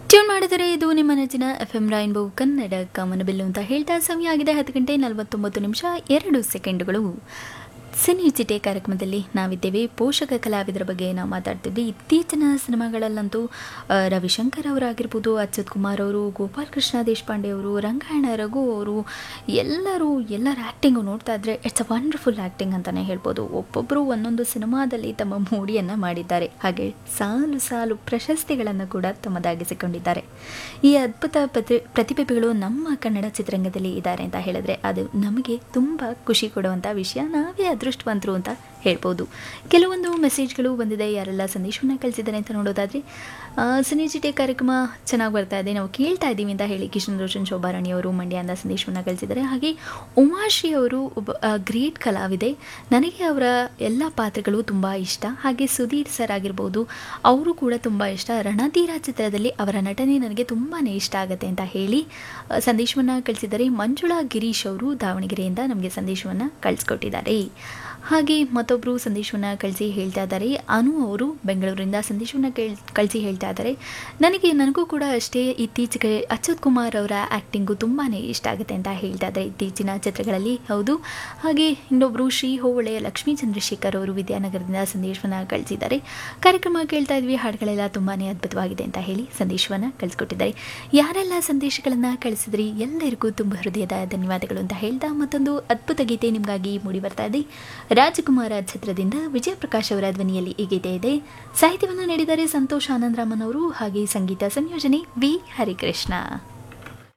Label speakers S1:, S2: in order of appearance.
S1: tune ಮಾಡಿದರೆ ಇದು ನಿಮ್ಮ ನೆಚ್ಚಿನ ಎಫ್ ಎಂ ರೈನ್ಬೋ ಕನ್ನಡ ಕಮನಬಿಲ್ಲು ಅಂತ ಹೇಳ್ತಾ ಸಮಯ ಆಗಿದೆ ಹತ್ತು ಗಂಟೆ ನಲವತ್ತೊಂಬತ್ತು ನಿಮಿಷ ಎರಡು ಸೆಕೆಂಡ್ಗಳು ಸಿನಿ ಚಿಟೆ ಕಾರ್ಯಕ್ರಮದಲ್ಲಿ ನಾವಿದ್ದೇವೆ ಪೋಷಕ ಕಲಾವಿದರ ಬಗ್ಗೆ ನಾವು ಮಾತಾಡ್ತಿದ್ವಿ ಇತ್ತೀಚಿನ ಸಿನಿಮಾಗಳಲ್ಲಂತೂ ಆ, ರವಿಶಂಕರ್ ಅವರಾಗಿರ್ಬೋದು ಅಚ್ಯುತ್ ಕುಮಾರ್ ಅವರು ಗೋಪಾಲ್ ಕೃಷ್ಣ ದೇಶಪಾಂಡೆ ಅವರು ರಂಗಾಯಣ ರಘು ಅವರು ಎಲ್ಲರೂ ಎಲ್ಲರ ಆ್ಯಕ್ಟಿಂಗು ನೋಡ್ತಾ ಇದ್ರೆ ಇಟ್ಸ್ ಅ ವಂಡರ್ಫುಲ್ ಆ್ಯಕ್ಟಿಂಗ್ ಅಂತಲೇ ಹೇಳ್ಬೋದು ಒಬ್ಬೊಬ್ಬರು ಒಂದೊಂದು ಸಿನಿಮಾದಲ್ಲಿ ತಮ್ಮ ಮೋಡಿಯನ್ನು ಮಾಡಿದ್ದಾರೆ ಹಾಗೆ ಸಾಲು ಸಾಲು ಪ್ರಶಸ್ತಿಗಳನ್ನು ಕೂಡ ತಮ್ಮದಾಗಿಸಿಕೊಂಡಿದ್ದಾರೆ ಈ ಅದ್ಭುತ ಪ್ರತಿ ಪ್ರತಿಭೆಗಳು ನಮ್ಮ ಕನ್ನಡ ಚಿತ್ರರಂಗದಲ್ಲಿ ಇದ್ದಾರೆ ಅಂತ ಹೇಳಿದ್ರೆ ಅದು ನಮಗೆ ತುಂಬ ಖುಷಿ ಕೊಡುವಂಥ ವಿಷಯ ನಾವೇ ಅದೃಷ್ಟವಂತರು ಅಂತ ಹೇಳ್ಬೋದು ಕೆಲವೊಂದು ಮೆಸೇಜ್ಗಳು ಬಂದಿದೆ ಯಾರೆಲ್ಲ ಸಂದೇಶವನ್ನು ಕಳಿಸಿದ್ದಾರೆ ಅಂತ ನೋಡೋದಾದರೆ ಸಿನಿ ಚಿಟೆ ಕಾರ್ಯಕ್ರಮ ಚೆನ್ನಾಗಿ ಬರ್ತಾ ಇದೆ ನಾವು ಕೇಳ್ತಾ ಇದ್ದೀವಿ ಅಂತ ಹೇಳಿ ಕಿಶನ್ ರೋಷನ್ ಶೋಭಾರಾಣಿ ಅವರು ಮಂಡ್ಯದಿಂದ ಸಂದೇಶವನ್ನು ಕಳಿಸಿದ್ದಾರೆ ಹಾಗೆ ಉಮಾಶ್ರೀ ಅವರು ಒಬ್ಬ ಗ್ರೇಟ್ ಕಲಾವಿದೆ ನನಗೆ ಅವರ ಎಲ್ಲ ಪಾತ್ರಗಳು ತುಂಬ ಇಷ್ಟ ಹಾಗೆ ಸುಧೀರ್ ಸರ್ ಆಗಿರ್ಬೋದು ಅವರು ಕೂಡ ತುಂಬ ಇಷ್ಟ ರಣಧೀರ ಚಿತ್ರದಲ್ಲಿ ಅವರ ನಟನೆ ನನಗೆ ತುಂಬಾ ಇಷ್ಟ ಆಗುತ್ತೆ ಅಂತ ಹೇಳಿ ಆ, ಸಂದೇಶವನ್ನು ಕಳಿಸಿದ್ದಾರೆ ಮಂಜುಳಾ ಗಿರೀಶ್ ಅವರು ದಾವಣಗೆರೆಯಿಂದ ನಮಗೆ ಸಂದೇಶವನ್ನು ಕಳಿಸ್ಕೊಟ್ಟಿದ್ದಾರೆ ಹಾಗೆ ಮತ್ತೊಬ್ಬರು ಸಂದೇಶವನ್ನು ಕಳಿಸಿ ಹೇಳ್ತಾ ಇದ್ದಾರೆ ಅನು ಅವರು ಬೆಂಗಳೂರಿಂದ ಸಂದೇಶವನ್ನು ಕೇಳ್ ಕಳಿಸಿ ಹೇಳ್ತಾ ಇದ್ದಾರೆ ನನಗೆ ನನಗೂ ಕೂಡ ಅಷ್ಟೇ ಇತ್ತೀಚೆಗೆ ಅಚ್ಯುತ್ ಕುಮಾರ್ ಅವರ ಆ್ಯಕ್ಟಿಂಗು ತುಂಬಾ ಇಷ್ಟ ಆಗುತ್ತೆ ಅಂತ ಹೇಳ್ತಾ ಇದ್ದಾರೆ ಇತ್ತೀಚಿನ ಚಿತ್ರಗಳಲ್ಲಿ ಹೌದು ಹಾಗೆ ಇನ್ನೊಬ್ಬರು ಶ್ರೀ ಹೋವಳೆ ಲಕ್ಷ್ಮೀ ಚಂದ್ರಶೇಖರ್ ಅವರು ವಿದ್ಯಾನಗರದಿಂದ ಸಂದೇಶವನ್ನು ಕಳಿಸಿದ್ದಾರೆ ಕಾರ್ಯಕ್ರಮ ಕೇಳ್ತಾ ಇದ್ವಿ ಹಾಡುಗಳೆಲ್ಲ ತುಂಬಾ ಅದ್ಭುತವಾಗಿದೆ ಅಂತ ಹೇಳಿ ಸಂದೇಶವನ್ನು ಕಳಿಸ್ಕೊಟ್ಟಿದ್ದಾರೆ ಯಾರೆಲ್ಲ ಸಂದೇಶಗಳನ್ನು ಕಳಿಸಿದ್ರಿ ಎಲ್ಲರಿಗೂ ತುಂಬ ಹೃದಯದ ಧನ್ಯವಾದಗಳು ಅಂತ ಹೇಳ್ತಾ ಮತ್ತೊಂದು ಅದ್ಭುತ ಗೀತೆ ನಿಮಗಾಗಿ ಮೂಡಿ ಬರ್ತಾ ಇದೆ ರಾಜಕುಮಾರ ಚಿತ್ರದಿಂದ ವಿಜಯ ಪ್ರಕಾಶ್ ಅವರ ಧ್ವನಿಯಲ್ಲಿ ಈ ಗೀತೆ ಇದೆ ಸಾಹಿತ್ಯವನ್ನು ನೀಡಿದ್ದಾರೆ ಸಂತೋಷ್ ಆನಂದರಾಮನ್ ಅವರು ಹಾಗೆ ಸಂಗೀತ ಸಂಯೋಜನೆ ವಿ ಹರಿಕೃಷ್ಣ